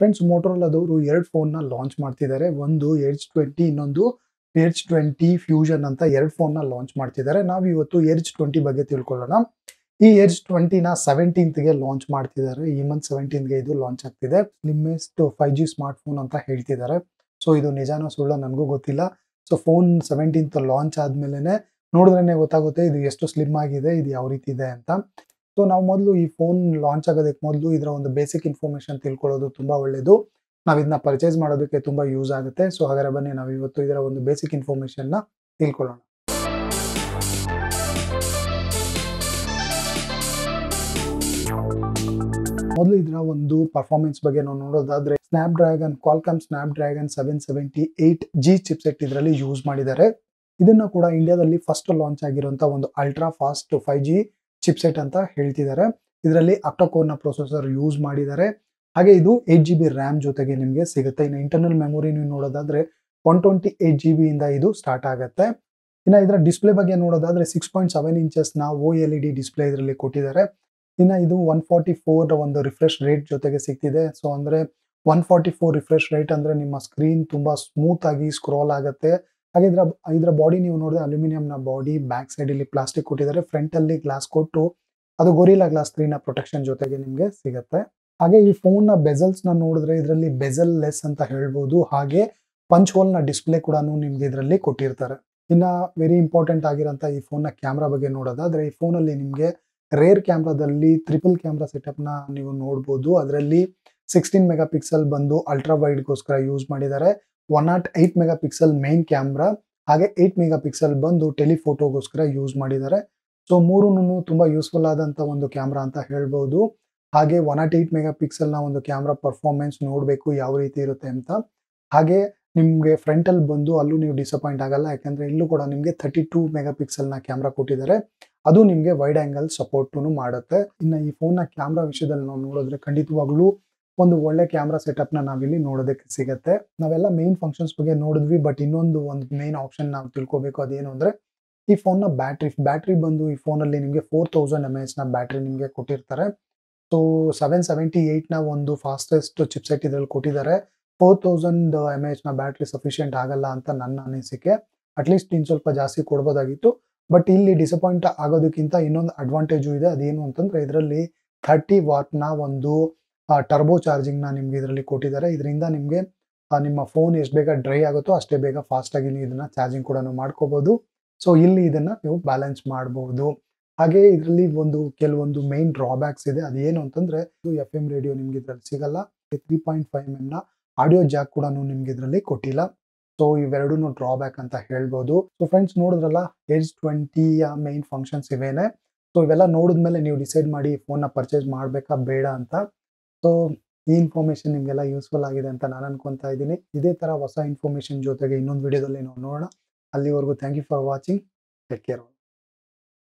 friends ಮೋಟೋರೋಲಾದವರು ಎರಡು ಫೋನ್ನ launch ಮಾಡ್ತಿದ್ದಾರೆ ಒಂದು ಎಡ್ಜ್ ಟ್ವೆಂಟಿ ಇನ್ನೊಂದು ಎಡ್ಜ್ ಟ್ವೆಂಟಿ ಫ್ಯೂಷನ್ ಅಂತ ಎರಡು ಫೋನ್ನ ಲಾಂಚ್ ಮಾಡ್ತಿದ್ದಾರೆ ನಾವು ಇವತ್ತು ಎಡ್ಜ್ ಟ್ವೆಂಟಿ ಬಗ್ಗೆ ತಿಳ್ಕೊಳ್ಳೋಣ ಈ ಎಡ್ಜ್ ಟ್ವೆಂಟಿನ ಸೆವೆಂಟೀನ್ತ್ಗೆ ಲಾಂಚ್ ಮಾಡ್ತಿದ್ದಾರೆ ಈ ಮಂತ್ ಸೆವೆಂಟೀನ್ಗೆ ಇದು ಲಾಂಚ್ ಆಗ್ತಿದೆ slimmest five G smart phone ಅಂತ ಹೇಳ್ತಿದ್ದಾರೆ ಸೊ ಇದು ನಿಜಾನ ಸುಳ್ಳ ನನಗೂ ಗೊತ್ತಿಲ್ಲ ಸೊ ಫೋನ್ ಸೆವೆಂಟೀನ್ತ್ ಲಾಂಚ್ ಆದ್ಮೇಲೆ ನೋಡಿದ್ರೇ ಗೊತ್ತಾಗುತ್ತೆ ಇದು ಎಷ್ಟು ಸ್ಲಿಮ್ ಆಗಿದೆ ಇದು ಯಾವ ರೀತಿ ಇದೆ ಅಂತ ಸೊ ನಾವು ಮೊದಲು ಈ ಫೋನ್ ಲಾಂಚ್ ಆಗೋದಕ್ಕೆ ಮೊದಲು ಇದರ ಒಂದು ಬೇಸಿಕ್ ಇನ್ಫಾರ್ಮೇಶನ್ ತಿಳ್ಕೊಳ್ಳೋದು ತುಂಬಾ ಒಳ್ಳೆಯದು ನಾವು ಇದನ್ನ ಪರ್ಚೇಸ್ ಮಾಡೋದಕ್ಕೆ ತುಂಬಾ ಯೂಸ್ ಆಗುತ್ತೆ ಸೊ ಹಾಗಾದ್ರೆ ಬನ್ನಿ ನಾವು ಇವತ್ತು ಇದರ ಒಂದು ಬೇಸಿಕ್ ಇನ್ಫಾರ್ಮೇಶನ್ ನ ತಿಳ್ಕೊಳ್ಳೋಣ ಮೊದಲು ಇದರ ಒಂದು ಪರ್ಫಾರ್ಮೆನ್ಸ್ ಬಗ್ಗೆ ನಾವು ನೋಡೋದಾದ್ರೆ Snapdragon Qualcomm Snapdragon seven seventy eight G chipset ಇದರಲ್ಲಿ ಯೂಸ್ ಮಾಡಿದ್ದಾರೆ ಇದನ್ನ ಕೂಡ ಇಂಡಿಯಾದಲ್ಲಿ ಫಸ್ಟ್ ಲಾಂಚ್ ಆಗಿರುವಂತ ಒಂದು ultra fast five G chipset ಅಂತ ಹೇಳ್ತಿದ್ದಾರೆ ಇದರಲ್ಲಿ ನ ಪ್ರೊಸೆಸರ್ ಯೂಸ್ ಮಾಡಿದ್ದಾರೆ ಹಾಗೆ ಇದು ಏಟ್ ಜಿ ಬಿ ರ್ಯಾಮ್ ಜೊತೆಗೆ ನಿಮಗೆ ಸಿಗುತ್ತೆ ಇನ್ನು ಇಂಟರ್ನಲ್ ಮೆಮೊರಿ ನೀವು ನೋಡೋದಾದ್ರೆ one twenty eight G B ಇಂದ ಇದು ಸ್ಟಾರ್ಟ್ ಆಗುತ್ತೆ ಇನ್ನು ಇದರ ಡಿಸ್ಪ್ಲೇ ಬಗ್ಗೆ ನೋಡೋದಾದ್ರೆ ಸಿಕ್ಸ್ ಪಾಯಿಂಟ್ ಸೆವೆನ್ ಇಂಚಸ್ ನ O L E D display ಇದರಲ್ಲಿ ಕೊಟ್ಟಿದ್ದಾರೆ ಇನ್ನು ಇದು ಒನ್ ಫಾರ್ಟಿ ಫೋರ್ ಒಂದು ರಿಫ್ರೆಶ್ ರೇಟ್ ಜೊತೆಗೆ ಸಿಗ್ತಿದೆ ಸೊ ಅಂದ್ರೆ one forty four refresh rate ಅಂದ್ರೆ ನಿಮ್ಮ ಸ್ಕ್ರೀನ್ ತುಂಬಾ ಸ್ಮೂತ್ ಆಗಿ ಸ್ಕ್ರೋಲ್ ಆಗುತ್ತೆ ಹಾಗೆ ಇದರ ಇದರ ಬಾಡಿ ನೀವು ನೋಡಿದ್ರೆ ಅಲ್ಯೂಮಿನಿಯಂ ನ ಬಾಡಿ ಬ್ಯಾಕ್ ಸೈಡ್ ಇಲ್ಲಿ ಪ್ಲಾಸ್ಟಿಕ್ ಕೊಟ್ಟಿದ್ದಾರೆ ಫ್ರಂಟ್ ಅಲ್ಲಿ ಗ್ಲಾಸ್ ಕೊಟ್ಟು ಅದು ಗೊರಿಲ್ಲಾ ಗ್ಲಾಸ್ ಸ್ಕ್ರೀನ್ ಪ್ರೊಟೆಕ್ಷನ್ ಜೊತೆಗೆ ನಿಮಗೆ ಸಿಗುತ್ತೆ ಹಾಗೆ ಈ ಫೋನ್ ನ ಬೆಸಲ್ಸ್ ನ ನೋಡಿದ್ರೆ ಇದರಲ್ಲಿ ಬೆಸಲ್ ಲೆಸ್ ಅಂತ ಹೇಳ್ಬೋದು ಹಾಗೆ ಪಂಚ್ ಹೋಲ್ ನ ಡಿಸ್ಪ್ಲೇ ಕೂಡ ನಿಮ್ಗೆ ಇದರಲ್ಲಿ ಕೊಟ್ಟಿರ್ತಾರೆ ಇನ್ನ ವೆರಿ ಇಂಪಾರ್ಟೆಂಟ್ ಆಗಿರೋಂಥ ಈ ಫೋನ್ ನ ಕ್ಯಾಮ್ರಾ ಬಗ್ಗೆ ನೋಡೋದಾದ್ರೆ ಈ ಫೋನ್ ಅಲ್ಲಿ ನಿಮಗೆ ರೇರ್ ಕ್ಯಾಮ್ರಾದಲ್ಲಿ ಟ್ರಿಪಲ್ ಕ್ಯಾಮ್ರಾ ಸೆಟಪ್ ನ ನೀವು ನೋಡ್ಬೋದು ಅದರಲ್ಲಿ ಸಿಕ್ಸ್ಟೀನ್ ಮೆಗಾ ಪಿಕ್ಸೆಲ್ ಬಂದು ಅಲ್ಟ್ರಾ ವೈಡ್ಗೋಸ್ಕರ ಯೂಸ್ ಮಾಡಿದ್ದಾರೆ one not eight megapixel main camera ಹಾಗೆ ಏಟ್ ಮೆಗಾ ಪಿಕ್ಸೆಲ್ ಬಂದು ಟೆಲಿಫೋಟೋಗೋಸ್ಕರ ಯೂಸ್ ಮಾಡಿದ್ದಾರೆ ಸೊ ಮೂರೂ ತುಂಬಾ ಯೂಸ್ಫುಲ್ ಆದಂತ ಒಂದು ಕ್ಯಾಮ್ರಾ ಅಂತ ಹೇಳ್ಬೋದು ಹಾಗೆ one not eight megapixel ನ ಒಂದು ಕ್ಯಾಮ್ರಾ ಪರ್ಫಾರ್ಮೆನ್ಸ್ ನೋಡಬೇಕು ಯಾವ ರೀತಿ ಇರುತ್ತೆ ಅಂತ ಹಾಗೆ ನಿಮಗೆ ಫ್ರಂಟ್ ಅಲ್ಲಿ ಬಂದು ಅಲ್ಲೂ ನೀವು ಡಿಸಪಾಯಿಂಟ್ ಆಗಲ್ಲ ಯಾಕಂದ್ರೆ ಇಲ್ಲೂ ಕೂಡ ನಿಮಗೆ ತರ್ಟಿ ಟೂ ಮೆಗಾ ಪಿಕ್ಸೆಲ್ ನ ಕ್ಯಾಮ್ರಾ ಕೊಟ್ಟಿದ್ದಾರೆ ಅದು ನಿಮಗೆ ವೈಡ್ ಆಂಗಲ್ ಸಪೋರ್ಟ್ ಮಾಡುತ್ತೆ ಇನ್ನು ಈ ಫೋನ್ ನ ಕ್ಯಾಮ್ರಾ ವಿಷಯದಲ್ಲಿ ನಾವು ನೋಡಿದ್ರೆ ಖಂಡಿತವಾಗ್ಲೂ ಒಂದು ಒಳ್ಳೆ ಕ್ಯಾಮ್ರಾ ಸೆಟಪ್ ನ ನಾವಿಲ್ಲಿ ನೋಡೋದಕ್ಕೆ ಸಿಗುತ್ತೆ ನಾವೆಲ್ಲ ಮೇನ್ ಫಂಕ್ಷನ್ಸ್ ಬಗ್ಗೆ ನೋಡಿದ್ವಿ ಬಟ್ ಇನ್ನೊಂದು ಒಂದು ಮೇನ್ ಆಪ್ಷನ್ ನಾವು ತಿಳ್ಕೊಬೇಕು ಅದೇನು ಅಂದ್ರೆ ಈ ಫೋನ್ ನ ಬ್ಯಾಟ್ರಿ ಬ್ಯಾಟ್ರಿ ಬಂದು ಈ ಫೋನ್ ಅಲ್ಲಿ ನಿಮಗೆ ಫೋರ್ ತೌಸಂಡ್ ಎಮ್ ಎಚ್ ನ ಬ್ಯಾಟ್ರಿ ನಿಮಗೆ ಕೊಟ್ಟಿರ್ತಾರೆ ಸೊ ಸೆವೆನ್ ಸೆವೆಂಟಿ ಏಟ್ ನ ಒಂದು ಫಾಸ್ಟೆಸ್ಟ್ ಚಿಪ್ಸೆಟ್ ಇದ್ರಲ್ಲಿ ಕೊಟ್ಟಿದ್ದಾರೆ ಫೋರ್ ತೌಸಂಡ್ ಎಮ್ ಎಚ್ ನ ಬ್ಯಾಟ್ರಿ ಸಫಿಷಿಯಂಟ್ ಆಗಲ್ಲ ಅಂತ ನನ್ನ ಅನಿಸಿಕೆ ಅಟ್ಲೀಸ್ಟ್ ಇನ್ ಸ್ವಲ್ಪ ಜಾಸ್ತಿ ಕೊಡ್ಬೋದಾಗಿತ್ತು ಬಟ್ ಇಲ್ಲಿ ಡಿಸಪಾಯಿಂಟ್ ಆಗೋದಕ್ಕಿಂತ ಇನ್ನೊಂದು ಅಡ್ವಾಂಟೇಜು ಇದೆ ಅದೇನು ಅಂತಂದ್ರೆ ಇದರಲ್ಲಿ ಥರ್ಟಿ ವಾಟ್ ನ ಒಂದು ಟರ್ಬೋ ಚಾರ್ಜಿಂಗ್ ನ ನಿಮ್ಗೆ ಇದರಲ್ಲಿ ಕೊಟ್ಟಿದ್ದಾರೆ ಇದರಿಂದ ನಿಮಗೆ ನಿಮ್ಮ ಫೋನ್ ಎಷ್ಟು ಬೇಗ ಡ್ರೈ ಆಗುತ್ತೋ ಅಷ್ಟೇ ಬೇಗ ಫಾಸ್ಟ್ ಆಗಿ ನೀವು ಇದನ್ನ ಚಾರ್ಜಿಂಗ್ ಕೂಡ ಮಾಡ್ಕೋಬಹುದು ಸೊ ಇಲ್ಲಿ ಇದನ್ನ ನೀವು ಬ್ಯಾಲೆನ್ಸ್ ಮಾಡಬಹುದು ಹಾಗೆ ಇದರಲ್ಲಿ ಒಂದು ಕೆಲವೊಂದು ಮೈನ್ ಡ್ರಾಬ್ಯಾಕ್ಸ್ ಇದೆ ಅದೇನು ಅಂತಂದ್ರೆ ಇದು ಎಫ್ ಎಂ ರೇಡಿಯೋ ನಿಮ್ಗೆ ಇದ್ರಲ್ಲಿ ಸಿಗಲ್ಲ ತ್ರೀ ಪಾಯಿಂಟ್ ಫೈವ್ ಎಂ ನ ಆಡಿಯೋ ಜಾಕ್ ಕೂಡ ನಿಮ್ಗೆ ಇದರಲ್ಲಿ ಕೊಟ್ಟಿಲ್ಲ ಸೊ ಇವೆರಡೂ ಡ್ರಾಬ್ಯಾಕ್ ಅಂತ ಹೇಳ್ಬೋದು ಸೊ ಫ್ರೆಂಡ್ಸ್ ನೋಡಿದ್ರಲ್ಲ ಏಜ್ ಟ್ವೆಂಟಿಯ ಮೈನ್ ಫಂಕ್ಷನ್ಸ್ ಇವೇನೆ ಸೊ ಇವೆಲ್ಲ ನೋಡಿದ್ಮೇಲೆ ನೀವು ಡಿಸೈಡ್ ಮಾಡಿ ಫೋನ್ನ ಪರ್ಚೇಸ್ ಮಾಡಬೇಕಾ ಬೇಡ ಅಂತ ಸೊ ಈ ಇನ್ಫಾರ್ಮೇಶನ್ ನಿಮಗೆಲ್ಲ ಯೂಸ್ಫುಲ್ ಆಗಿದೆ ಅಂತ ನಾನು ಅನ್ಕೊಂತಾ ಇದ್ದೀನಿ ಇದೇ ತರ ಹೊಸ ಇನ್ಫಾರ್ಮೇಶನ್ ಜೊತೆಗೆ ಇನ್ನೊಂದು ವಿಡಿಯೋದಲ್ಲಿ ನಾವು ನೋಡೋಣ ಅಲ್ಲಿವರೆಗೂ thank you for watching take care